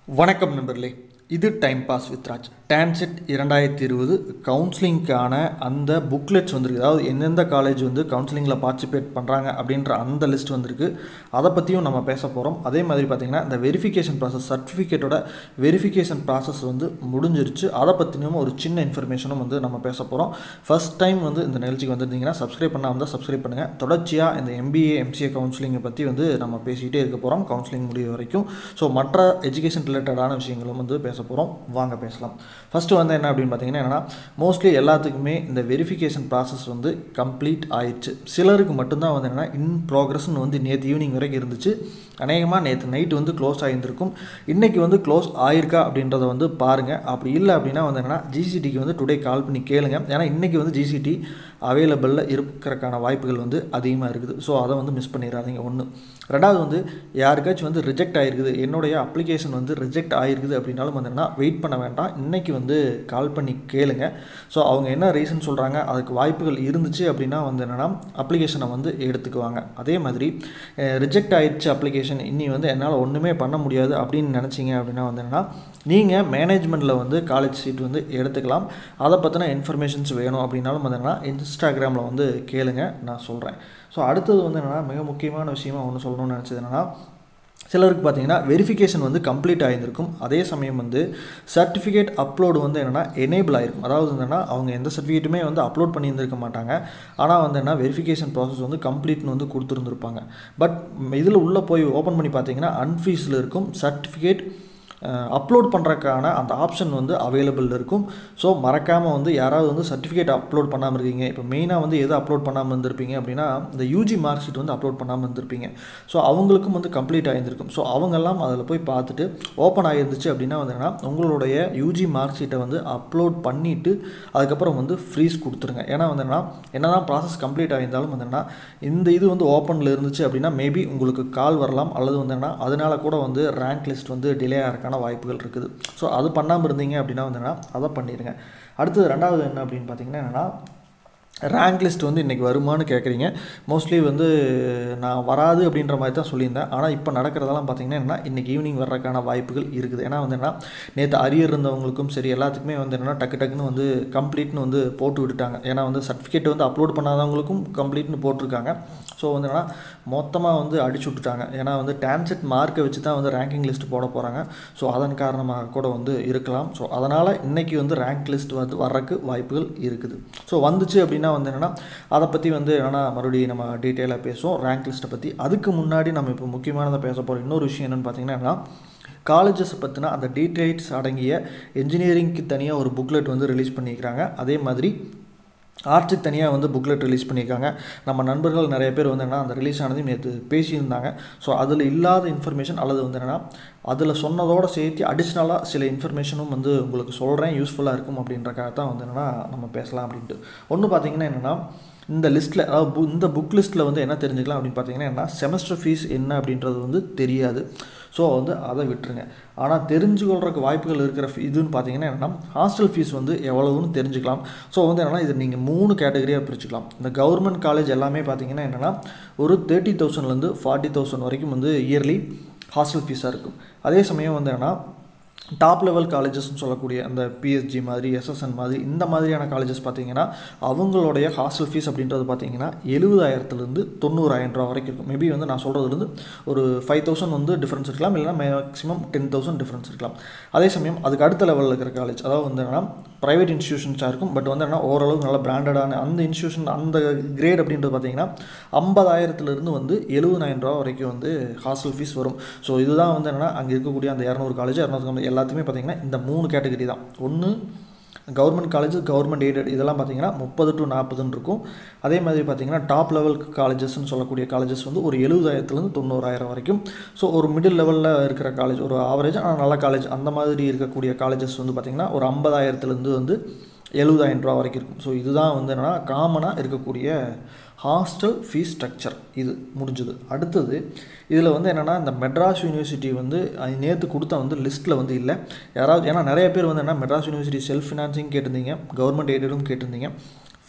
வணக்கம் நண்பர்களே இது time pass with Raj TANCET இரண்டாயிரத்தி இருபது கவுன்சிலிங்க்கான அந்த புக்லெட்ஸ் வந்திருக்கு அதாவது எந்தெந்த காலேஜ் வந்து கவுன்சிலிங்கில் பார்ட்டிசிபேட் பண்ணுறாங்க அப்படின்ற அந்த லிஸ்ட் வந்திருக்கு அதை பற்றியும் நம்ம பேச போகிறோம் அதே மாதிரி பார்த்திங்கன்னா இந்த வெரிஃபிகேஷன் ப்ராசஸ் சர்டிஃபிகேட்டோட வெரிஃபிகேஷன் ப்ராசஸ் வந்து முடிஞ்சிருச்சு அதை பற்றினும் ஒரு சின்ன இன்ஃபர்மேஷனும் வந்து நம்ம பேச போகிறோம் ஃபர்ஸ்ட் டைம் வந்து இந்த நிகழ்ச்சிக்கு வந்திருந்தீங்கன்னா சப்ஸ்கிரைப் பண்ணாமல் தான் சப்ஸ்கிரைப் பண்ணுங்கள் தொடர்ச்சியாக இந்த எம்பிஏ எம்சிஏ கவுன்சிலிங்கை பற்றி வந்து நம்ம பேசிகிட்டே இருக்க போகிறோம் கவுன்சிலிங் முடிய வரைக்கும் ஸோ மற்ற எஜுகேஷன் ரிலேட்டடான விஷயங்களும் வந்து பேச போகிறோம் வாங்க பேசலாம் ஃபஸ்ட்டு வந்து என்ன அப்படின்னு பார்த்தீங்கன்னா என்னென்னா மோஸ்ட்லி எல்லாத்துக்குமே இந்த வெரிஃபிகேஷன் ப்ராசஸ் வந்து கம்ப்ளீட் ஆயிடுச்சு சிலருக்கு மட்டும்தான் வந்து என்னென்னா இன் ப்ராக்ரஸ்னு வந்து நேற்று ஈவினிங் வரைக்கும் இருந்துச்சு அநேகமாக நேற்று நைட்டு வந்து க்ளோஸ் ஆகியிருந்திருக்கும் இன்றைக்கி வந்து க்ளோஸ் ஆயிருக்கா அப்படின்றத வந்து பாருங்கள் அப்படி இல்லை அப்படின்னா வந்து என்னென்னா ஜிசிடிக்கு வந்து டுடே கால் பண்ணி கேளுங்க ஏன்னா இன்றைக்கி வந்து ஜிசிடி அவைலபிளில் இருக்கிறக்கான வாய்ப்புகள் வந்து அதிகமாக இருக்குது ஸோ அதை வந்து மிஸ் பண்ணிடாதீங்க ஒன்று ரெண்டாவது வந்து யாருக்காச்சும் வந்து ரிஜெக்ட் ஆகிருக்குது என்னுடைய அப்ளிகேஷன் வந்து ரிஜெக்ட் ஆகிருக்குது அப்படின்னாலும் வந்து என்னன்னா வெயிட் பண்ண வேண்டாம் இன்றைக்கி வந்து கால் பண்ணி கேளுங்க ஸோ அவங்க என்ன ரீசன் சொல்கிறாங்க அதுக்கு வாய்ப்புகள் இருந்துச்சு அப்படின்னா வந்து என்னென்னா அப்ளிகேஷனை வந்து எடுத்துக்குவாங்க அதே மாதிரி ரிஜெக்ட் ஆயிடுச்சு அப்ளிகேஷன் இனி வந்து என்னால் ஒன்றுமே பண்ண முடியாது அப்படின்னு நினச்சிங்க அப்படின்னா வந்து என்னென்னா நீங்கள் மேனேஜ்மெண்ட்டில் வந்து காலேஜ் சீட் வந்து எடுத்துக்கலாம் அதை பற்றின இன்ஃபர்மேஷன்ஸ் வேணும் அப்படின்னாலும் வந்து என்னென்னா இன்ஸ்டாகிராமில் வந்து கேளுங்க நான் சொல்கிறேன் ஸோ அடுத்தது வந்து என்னென்னா மிக முக்கியமான விஷயமா ஒன்று சொல்லணும்னு நினச்சது என்னென்னா சிலருக்கு பார்த்தீங்கன்னா வெரிஃபிகேஷன் வந்து கம்ப்ளீட் ஆகியிருக்கும் அதே சமயம் வந்து சர்டிஃபிகேட் அப்லோடு வந்து என்னென்னா எனேபிள் ஆகிருக்கும் அதாவது என்னென்னா அவங்க எந்த சர்டிஃபிகேட்டுமே வந்து அப்லோட் பண்ணியிருந்திருக்க மாட்டாங்க ஆனால் வந்து என்ன வெரிஃபிகேஷன் ப்ராசஸ் வந்து கம்ப்ளீட்னு வந்து கொடுத்துருந்துருப்பாங்க பட் இதில் உள்ளே போய் ஓப்பன் பண்ணி பார்த்தீங்கன்னா அன்ஃபீஸில் இருக்கும் சர்டிஃபிகேட் அப்லோட் பண்ணுறக்கான அந்த ஆப்ஷன் வந்து அவைலபிள் இருக்கும் ஸோ மறக்காமல் வந்து யாராவது வந்து சர்டிஃபிகேட் அப்லோட் பண்ணாமல் இருக்கீங்க இப்போ மெயினாக வந்து எது அப்லோட் பண்ணாமல் இருந்திருப்பீங்க அப்படின்னா இந்த யூஜி மார்க் ஷீட் வந்து அப்லோட் பண்ணாமல் இருந்திருப்பீங்க ஸோ அவங்களுக்கும் வந்து கம்ப்ளீட் ஆகியிருந்திருக்கும் ஸோ அவங்கெல்லாம் அதில் போய் பார்த்துட்டு ஓப்பன் ஆகிருந்துச்சு அப்படின்னா வந்து என்னன்னா உங்களுடைய யூஜி மார்க் ஷீட்டை வந்து அப்லோட் பண்ணிவிட்டு அதுக்கப்புறம் வந்து ஃப்ரீஸ் கொடுத்துருங்க ஏன்னா வந்து என்னன்னா என்ன தான் ப்ராசஸ் கம்ப்ளீட் ஆகியிருந்தாலும் வந்து என்னன்னா இந்த இது வந்து ஓப்பனில் இருந்துச்சு அப்படின்னா மேபி உங்களுக்கு கால் வரலாம் அல்லது வந்து என்னன்னா அதனால கூட வந்து ரேங்க் லிஸ்ட் வந்து டிலே ஆகிறக்கான வாய்ப்புகள் இருக்குது ஸோ அது பண்ணாமல் இருந்தீங்க அப்படின்னா வந்து என்னன்னா அதை பண்ணிடுங்க அடுத்தது ரெண்டாவது என்ன அப்படின்னு பார்த்தீங்கன்னா என்னென்னா ரேங்க் லிஸ்ட் வந்து இன்றைக்கி வருமானு கேட்குறீங்க மோஸ்ட்லி வந்து நான் வராது அப்படின்ற மாதிரி தான் சொல்லியிருந்தேன் ஆனால் இப்போ நடக்கிறதெல்லாம் பார்த்தீங்கன்னா என்ன இன்றைக்கி ஈவினிங் வர்றதுக்கான வாய்ப்புகள் இருக்குது ஏன்னா வந்து என்ன நேற்று அரியர் இருந்தவங்களுக்கும் சரி எல்லாத்துக்குமே வந்து என்னென்னா டக்கு டக்குன்னு வந்து கம்ப்ளீட்னு வந்து போட்டு விட்டுட்டாங்க ஏன்னா வந்து சர்டிஃபிகேட் வந்து அப்லோட் பண்ணாதவங்களுக்கும் கம்ப்ளீட்னு போட்டிருக்காங்க ஸோ வந்து என்னென்னா மொத்தமாக வந்து அடிச்சு விட்டுட்டாங்க ஏன்னா வந்து டான்செட் மார்க்கை வச்சு தான் வந்து ரேங்கிங் லிஸ்ட் போட போகிறாங்க ஸோ அதன் காரணமாக கூட வந்து இருக்கலாம் ஸோ அதனால் இன்றைக்கி வந்து ரேங்க் லிஸ்ட் வந்து வர்றதுக்கு வாய்ப்புகள் இருக்குது ஸோ வந்துச்சு அப்படின்னா வந்து என்னென்னா அதை பற்றி வந்து என்னென்னா மறுபடியும் நம்ம டீட்டெயிலாக பேசுவோம் ரேங்க் லிஸ்ட்டை பற்றி அதுக்கு முன்னாடி நம்ம இப்போ முக்கியமானதை பேச போகிறோம் இன்னொரு விஷயம் என்னென்னு பார்த்தீங்கன்னா காலேஜஸ் பற்றின அந்த டீட்டெயில்ஸ் அடங்கிய என்ஜினியரிங்க்கு தனியாக ஒரு புக்லெட் வந்து ரிலீஸ் பண்ணியிருக்கிறாங்க அதே மாதிரி ஆர்ட்ஸுக்கு தனியாக வந்து புக்லெட் ரிலீஸ் பண்ணியிருக்காங்க நம்ம நண்பர்கள் நிறைய பேர் வந்து என்னென்னா அந்த ரிலீஸ் ஆனதையும் நேற்று பேசியிருந்தாங்க ஸோ அதில் இல்லாத இன்ஃபர்மேஷன் அல்லது வந்து என்னென்னா அதில் சொன்னதோடு சேர்த்து அடிஷ்னலாக சில இன்ஃபர்மேஷனும் வந்து உங்களுக்கு சொல்கிறேன் யூஸ்ஃபுல்லாக இருக்கும் அப்படின்றக்காக தான் வந்து என்னென்னா நம்ம பேசலாம் அப்படின்ட்டு ஒன்று பார்த்தீங்கன்னா என்னென்னா இந்த லிஸ்ட்டில் அதாவது பு இந்த புக் லிஸ்ட்டில் வந்து என்ன தெரிஞ்சுக்கலாம் அப்படின்னு பார்த்தீங்கன்னா என்ன செமஸ்டர் ஃபீஸ் என்ன அப்படின்றது வந்து தெரியாது ஸோ வந்து அதை விட்டுருங்க ஆனால் தெரிஞ்சுக்கொள்றதுக்கு வாய்ப்புகள் இருக்கிற இதுன்னு பார்த்தீங்கன்னா என்னென்னா ஹாஸ்டல் ஃபீஸ் வந்து எவ்வளவுன்னு தெரிஞ்சுக்கலாம் ஸோ வந்து என்னென்னா இது நீங்கள் மூணு கேட்டகரியாக பிரிச்சுக்கலாம் இந்த கவர்மெண்ட் காலேஜ் எல்லாமே பார்த்தீங்கன்னா என்னென்னா ஒரு தேர்ட்டி தௌசண்ட்லேருந்து ஃபார்ட்டி தௌசண்ட் வரைக்கும் வந்து இயர்லி ஹாஸ்டல் ஃபீஸாக இருக்கும் அதே சமயம் வந்து என்னென்னா டாப் லெவல் காலேஜஸ்னு சொல்லக்கூடிய அந்த பிஎஸ்ஜி மாதிரி எஸ்எஸ்என் மாதிரி இந்த மாதிரியான காலேஜஸ் பார்த்தீங்கன்னா அவங்களுடைய ஹாஸ்டல் ஃபீஸ் அப்படின்றது பார்த்தீங்கன்னா எழுபதாயிரத்துலேருந்து தொண்ணூறாயிரம் ரூபா வரைக்கும் இருக்கும் மேபி வந்து நான் சொல்கிறதுலேருந்து ஒரு ஃபைவ் தௌசண்ட் வந்து டிஃப்ரென்ஸ் இருக்கலாம் இல்லைனா மேக்ஸிமம் டென் தௌசண்ட் டிஃப்ரென்ஸ் இருக்கலாம் அதே சமயம் அதுக்கு அடுத்த லெவலில் இருக்கிற காலேஜ் அதாவது வந்து என்னன்னா ப்ரைவேட் இன்ஸ்டியூஷன்ஸாக இருக்கும் பட் வந்து என்ன ஓரளவுக்கு நல்ல பிராண்டடான அந்த இன்ஸ்டியூஷன் அந்த கிரேட் அப்படின்றது பார்த்தீங்கன்னா ஐம்பதாயிரத்துலேருந்து வந்து எழுபதாயிரம் ரூபா வரைக்கும் வந்து ஹாஸ்டல் ஃபீஸ் வரும் ஸோ இதுதான் வந்து என்னென்னா அங்கே இருக்கக்கூடிய அந்த இரநூறு காலேஜ் இரநூத்தி எல்லாத்தையுமே பார்த்தீங்கன்னா இந்த மூணு கேட்டகரி தான் ஒன்று கவர்மெண்ட் காலேஜ் கவர்மெண்ட் எய்டட் இதெல்லாம் பார்த்தீங்கன்னா முப்பது டு நாற்பதுன்னு இருக்கும் அதே மாதிரி பார்த்தீங்கன்னா டாப் லெவல் காலேஜஸ்ன்னு சொல்லக்கூடிய காலேஜஸ் வந்து ஒரு எழுபதாயிரத்துலேருந்து தொண்ணூறாயிரம் வரைக்கும் ஸோ ஒரு மிடில் லெவலில் இருக்கிற காலேஜ் ஒரு ஆவரேஜ் ஆனால் நல்ல காலேஜ் அந்த மாதிரி இருக்கக்கூடிய காலேஜஸ் வந்து பார்த்திங்கன்னா ஒரு ஐம்பதாயிரத்துலேருந்து வந்து எழுபதாயிரம் ரூபா வரைக்கும் இருக்கும் ஸோ இதுதான் வந்து என்னென்னா காமனாக இருக்கக்கூடிய ஹாஸ்டல் ஃபீஸ் ஸ்ட்ரக்சர் இது முடிஞ்சது அடுத்தது இதில் வந்து என்னென்னா இந்த மெட்ராஸ் யூனிவர்சிட்டி வந்து நேற்று கொடுத்த வந்து லிஸ்ட்டில் வந்து இல்லை யாராவது ஏன்னா நிறைய பேர் வந்து என்ன மெட்ராஸ் யூனிவர்சிட்டி செல்ஃப் ஃபினான்சிங் கேட்டிருந்தீங்க கவர்மெண்ட் எய்டடும் கேட்டிருந்தீங்க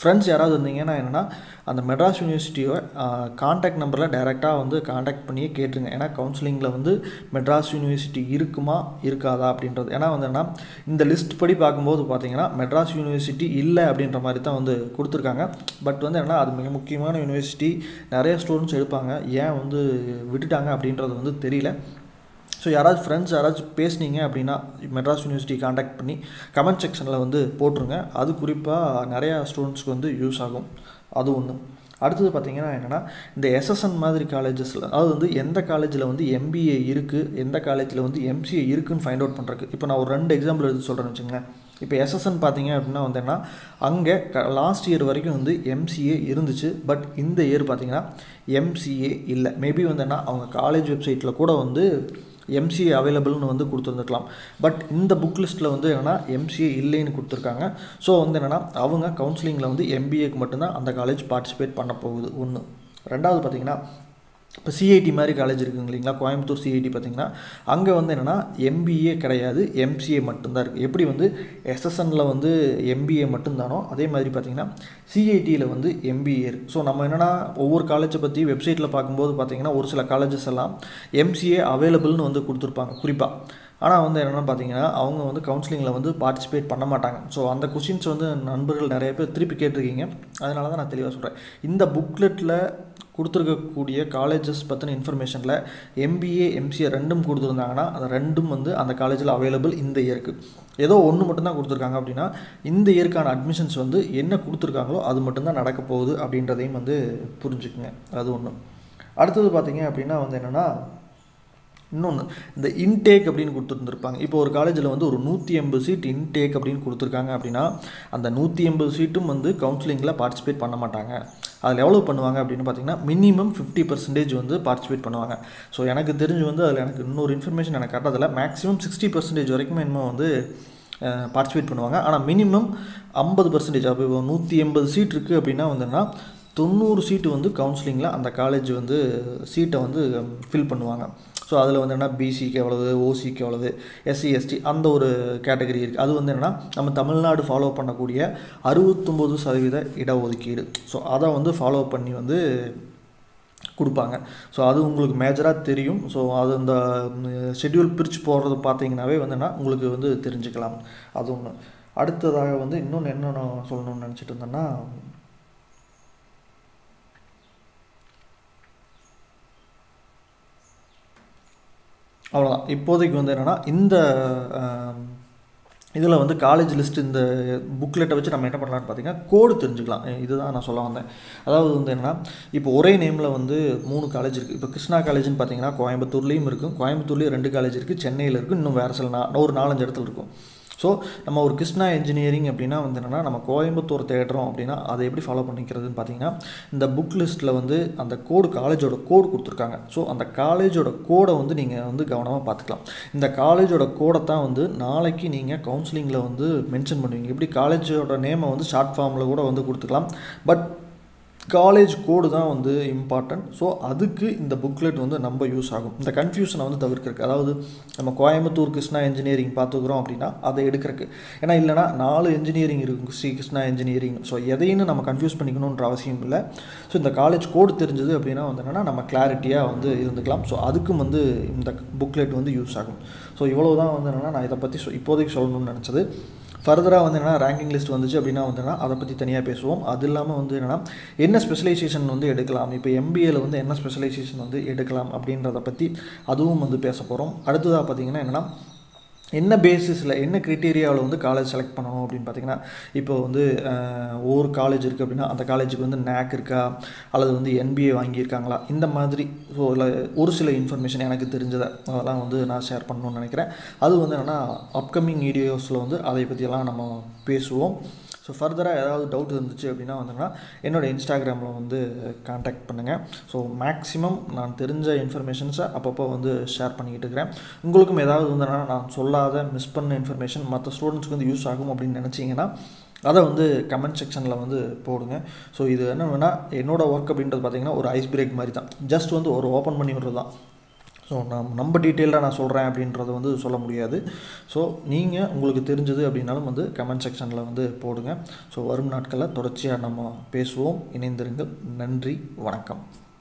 ஃப்ரெண்ட்ஸ் யாராவது இருந்தீங்கன்னா என்னென்னா அந்த மெட்ராஸ் யூனிவர்சிட்டியோட காண்டாக்ட் நம்பரில் டைரெக்டாக வந்து காண்டாக்ட் பண்ணியே கேட்டுருங்க ஏன்னா கவுன்சிலிங்கில் வந்து மெட்ராஸ் யூனிவர்சிட்டி இருக்குமா இருக்காதா அப்படின்றது ஏன்னா வந்து என்னன்னா இந்த லிஸ்ட் படி பார்க்கும்போது பார்த்தீங்கன்னா மெட்ராஸ் யூனிவர்சிட்டி இல்லை அப்படின்ற மாதிரி தான் வந்து கொடுத்துருக்காங்க பட் வந்து என்னன்னா அது மிக முக்கியமான யூனிவர்சிட்டி நிறைய ஸ்டூடெண்ட்ஸ் எடுப்பாங்க ஏன் வந்து விட்டுட்டாங்க அப்படின்றது வந்து தெரியல ஸோ யாராவது ஃப்ரெண்ட்ஸ் யாராச்சும் பேசுனீங்க அப்படின்னா மெட்ராஸ் யூனிவர்சிட்டி காண்டாக்ட் பண்ணி கமெண்ட் செக்ஷனில் வந்து போட்டுருங்க அது குறிப்பாக நிறையா ஸ்டூடெண்ட்ஸ்க்கு வந்து யூஸ் ஆகும் அது ஒன்று அடுத்தது பார்த்தீங்கன்னா என்னென்னா இந்த எஸ்எஸ்என் மாதிரி காலேஜஸில் அதாவது வந்து எந்த காலேஜில் வந்து எம்பிஏ இருக்குது எந்த காலேஜில் வந்து எம்சிஏ இருக்குன்னு ஃபைண்ட் அவுட் பண்ணுறதுக்கு இப்போ நான் ஒரு ரெண்டு எக்ஸாம்பிள் எடுத்து சொல்கிறேன்னு வச்சுங்களேன் இப்போ எஸ்எஸ்என் பார்த்தீங்க அப்படின்னா வந்தேன்னா அங்கே க லாஸ்ட் இயர் வரைக்கும் வந்து எம்சிஏ இருந்துச்சு பட் இந்த இயர் பார்த்தீங்கன்னா எம்சிஏ இல்லை மேபி வந்தேன்னா அவங்க காலேஜ் வெப்சைட்டில் கூட வந்து எம்சிஏ அவைலபிள்னு வந்து கொடுத்துருந்துருக்கலாம் பட் இந்த புக் லிஸ்ட்டில் வந்து என்னென்னா எம்சிஏ இல்லைன்னு கொடுத்துருக்காங்க ஸோ வந்து என்னென்னா அவங்க கவுன்சிலிங்கில் வந்து எம்பிஏக்கு மட்டும்தான் அந்த காலேஜ் பார்ட்டிசிபேட் பண்ண போகுது ஒன்று ரெண்டாவது பார்த்தீங்கன்னா இப்போ சிஐடி மாதிரி காலேஜ் இருக்குங்க இல்லைங்களா கோயம்புத்தூர் சிஐடி பார்த்தீங்கன்னா அங்கே வந்து என்னென்னா எம்பிஏ கிடையாது எம்சிஏ மட்டும்தான் இருக்குது எப்படி வந்து எஸ்எஸ்எனில் வந்து எம்பிஏ மட்டும்தானோ அதே மாதிரி பார்த்தீங்கன்னா சிஐடியில் வந்து எம்பிஏ இருக்குது ஸோ நம்ம என்னென்னா ஒவ்வொரு காலேஜை பற்றி வெப்சைட்டில் பார்க்கும்போது பார்த்தீங்கன்னா ஒரு சில காலேஜஸ் எல்லாம் எம்சிஏ அவைலபிள்னு வந்து கொடுத்துருப்பாங்க குறிப்பாக ஆனால் வந்து என்னென்னு பார்த்தீங்கன்னா அவங்க வந்து கவுன்சிலிங்கில் வந்து பார்ட்டிசிபேட் பண்ண மாட்டாங்க ஸோ அந்த கொஷின்ஸ் வந்து நண்பர்கள் நிறைய பேர் திருப்பி கேட்டிருக்கீங்க அதனால தான் நான் தெளிவாக சொல்கிறேன் இந்த புக்லெட்டில் கொடுத்துருக்கக்கூடிய காலேஜஸ் பற்றின இன்ஃபர்மேஷனில் எம்பிஏ எம்சிஏ ரெண்டும் கொடுத்துருந்தாங்கன்னா அந்த ரெண்டும் வந்து அந்த காலேஜில் அவைலபிள் இந்த இயருக்கு ஏதோ ஒன்று மட்டும்தான் கொடுத்துருக்காங்க அப்படின்னா இந்த இயருக்கான அட்மிஷன்ஸ் வந்து என்ன கொடுத்துருக்காங்களோ அது மட்டும்தான் நடக்க போகுது அப்படின்றதையும் வந்து புரிஞ்சுக்குங்க அது ஒன்று அடுத்தது பார்த்தீங்க அப்படின்னா வந்து என்னென்னா இன்னொன்று இந்த இன்டேக் அப்படின்னு கொடுத்துருந்துருப்பாங்க இப்போ ஒரு காலேஜில் வந்து ஒரு நூற்றி எண்பது சீட் இன்டேக் அப்படின்னு கொடுத்துருக்காங்க அப்படின்னா அந்த நூற்றி எண்பது சீட்டும் வந்து கவுன்சிலிங்கில் பார்ட்டிசிபேட் பண்ண மாட்டாங்க அதில் எவ்வளோ பண்ணுவாங்க அப்படின்னு பார்த்தீங்கன்னா மினிமம் ஃபிஃப்டி பர்சன்டேஜ் வந்து பார்ட்டிசிபேட் பண்ணுவாங்க ஸோ எனக்கு தெரிஞ்சு வந்து அதில் எனக்கு இன்னொரு இன்ஃபர்மேஷன் எனக்கு கரெக்டாக மேக்ஸிமம் சிக்ஸ்டி பர்சன்டேஜ் வரைக்கும் இன்னும் வந்து பார்ட்டிசிபேட் பண்ணுவாங்க ஆனால் மினிமம் ஐம்பது பர்சன்டேஜ் அப்போ நூற்றி எண்பது சீட் இருக்குது அப்படின்னா வந்துன்னா தொண்ணூறு சீட்டு வந்து கவுன்சிலிங்கில் அந்த காலேஜ் வந்து சீட்டை வந்து ஃபில் பண்ணுவாங்க ஸோ அதில் வந்து என்ன பிசிக்கு எவ்வளவு ஓசிக்கு எவ்வளவு எஸ்சி எஸ்டி அந்த ஒரு கேட்டகரி இருக்குது அது வந்து என்னென்னா நம்ம தமிழ்நாடு ஃபாலோ பண்ணக்கூடிய அறுபத்தொம்போது சதவீத இடஒதுக்கீடு ஸோ அதை வந்து ஃபாலோ பண்ணி வந்து கொடுப்பாங்க ஸோ அது உங்களுக்கு மேஜராக தெரியும் ஸோ அது இந்த ஷெட்யூல் பிரித்து போடுறது பார்த்தீங்கன்னாவே வந்துன்னா உங்களுக்கு வந்து தெரிஞ்சுக்கலாம் அது ஒன்று அடுத்ததாக வந்து இன்னொன்று என்ன நான் சொல்லணும்னு நினச்சிட்டு இருந்தேன்னா அவ்வளோதான் இப்போதைக்கு வந்து என்னென்னா இந்த இதில் வந்து காலேஜ் லிஸ்ட் இந்த புக்லெட்டை வச்சு நம்ம என்ன பண்ணலாம்னு பார்த்தீங்கன்னா கோடு தெரிஞ்சுக்கலாம் இதுதான் நான் சொல்ல வந்தேன் அதாவது வந்து என்னென்னா இப்போ ஒரே நேமில் வந்து மூணு காலேஜ் இருக்குது இப்போ கிருஷ்ணா காலேஜ்னு பார்த்தீங்கன்னா கோயம்புத்தூர்லேயும் இருக்கும் கோயம்புத்தூர்லேயும் ரெண்டு காலேஜ் இருக்குது சென்னையில் இருக்குது இன்னும் வேறு சில நா ஒரு நாலஞ்சு இடத்துல இருக்கும் ஸோ நம்ம ஒரு கிருஷ்ணா இன்ஜினியரிங் அப்படின்னா வந்து என்னென்னா நம்ம கோயம்புத்தூர் தேடுறோம் அப்படின்னா அதை எப்படி ஃபாலோ பண்ணிக்கிறதுன்னு பார்த்தீங்கன்னா இந்த புக் லிஸ்ட்டில் வந்து அந்த கோடு காலேஜோட கோடு கொடுத்துருக்காங்க ஸோ அந்த காலேஜோட கோடை வந்து நீங்கள் வந்து கவனமாக பார்த்துக்கலாம் இந்த காலேஜோட கோடை தான் வந்து நாளைக்கு நீங்கள் கவுன்சிலிங்கில் வந்து மென்ஷன் பண்ணுவீங்க எப்படி காலேஜோட நேமை வந்து ஷார்ட் ஃபார்மில் கூட வந்து கொடுத்துக்கலாம் பட் காலேஜ் கோடு தான் வந்து இம்பார்ட்டன்ட் ஸோ அதுக்கு இந்த புக்லெட் வந்து நம்ம யூஸ் ஆகும் இந்த கன்ஃபியூஷனை வந்து தவிர்க்கிறதுக்கு அதாவது நம்ம கோயம்புத்தூர் கிருஷ்ணா இன்ஜினியரிங் பார்த்துக்கிறோம் அப்படின்னா அதை எடுக்கிறதுக்கு ஏன்னா இல்லைனா நாலு இன்ஜினியரிங் இருக்கும் ஸ்ரீ கிருஷ்ணா இன்ஜினியரிங் ஸோ எதையும் நம்ம கன்ஃபியூஸ் பண்ணிக்கணுன்ற அவசியம் இல்லை ஸோ இந்த காலேஜ் கோடு தெரிஞ்சது அப்படின்னா வந்து என்னென்னா நம்ம கிளாரிட்டியாக வந்து இருந்துக்கலாம் ஸோ அதுக்கும் வந்து இந்த புக்லெட் வந்து யூஸ் ஆகும் ஸோ இவ்வளோ தான் வந்து என்னென்னா நான் இதை பற்றி சொ இப்போதைக்கு சொல்லணும்னு நினச்சது ஃபர்தராக வந்து என்னென்னா ரேங்கிங் லிஸ்ட் வந்துச்சு அப்படின்னா வந்து என்னன்னா அதை பற்றி தனியாக பேசுவோம் அது இல்லாமல் வந்து என்னென்னா என்ன ஸ்பெஷலைசேஷன் வந்து எடுக்கலாம் இப்போ எம்பிஏல வந்து என்ன ஸ்பெஷலைசேஷன் வந்து எடுக்கலாம் அப்படின்றத பற்றி அதுவும் வந்து பேச போகிறோம் அடுத்ததாக பார்த்தீங்கன்னா என்னென்னா என்ன பேசிஸில் என்ன க்ரிட்டீரியாவில் வந்து காலேஜ் செலக்ட் பண்ணணும் அப்படின்னு பார்த்தீங்கன்னா இப்போ வந்து ஒவ்வொரு காலேஜ் இருக்குது அப்படின்னா அந்த காலேஜுக்கு வந்து நேக் இருக்கா அல்லது வந்து என்பிஏ வாங்கியிருக்காங்களா இந்த மாதிரி ஸோ இல்லை ஒரு சில இன்ஃபர்மேஷன் எனக்கு தெரிஞ்சதை அதெல்லாம் வந்து நான் ஷேர் பண்ணணும்னு நினைக்கிறேன் அது வந்து என்னென்னா அப்கமிங் வீடியோஸில் வந்து அதை பற்றியெல்லாம் நம்ம பேசுவோம் ஸோ ஃபர்தராக ஏதாவது டவுட் இருந்துச்சு அப்படின்னா வந்துன்னா என்னோடய இன்ஸ்டாகிராமில் வந்து காண்டாக்ட் பண்ணுங்கள் ஸோ மேக்ஸிமம் நான் தெரிஞ்ச இன்ஃபர்மேஷன்ஸை அப்பப்போ வந்து ஷேர் பண்ணிக்கிட்டு இருக்கிறேன் உங்களுக்கும் ஏதாவது வந்துன்னா நான் சொல்லாத மிஸ் பண்ண இன்ஃபர்மேஷன் மற்ற ஸ்டூடெண்ட்ஸ்க்கு வந்து யூஸ் ஆகும் அப்படின்னு நினச்சிங்கன்னா அதை வந்து கமெண்ட் செக்ஷனில் வந்து போடுங்க ஸோ இது என்ன வேணால் என்னோடய ஒர்க் அப்படின்றது பார்த்திங்கன்னா ஒரு ஐஸ் பிரேக் மாதிரி தான் ஜஸ்ட் வந்து ஒரு ஓப்பன் பண்ணி விடுறது தான் ஸோ ஸோ நம் நம்ம டீட்டெயிலாக நான் சொல்கிறேன் அப்படின்றத வந்து சொல்ல முடியாது ஸோ நீங்கள் உங்களுக்கு தெரிஞ்சது அப்படின்னாலும் வந்து கமெண்ட் செக்ஷனில் வந்து போடுங்க ஸோ வரும் நாட்களில் தொடர்ச்சியாக நம்ம பேசுவோம் இணைந்திருங்கள் நன்றி வணக்கம்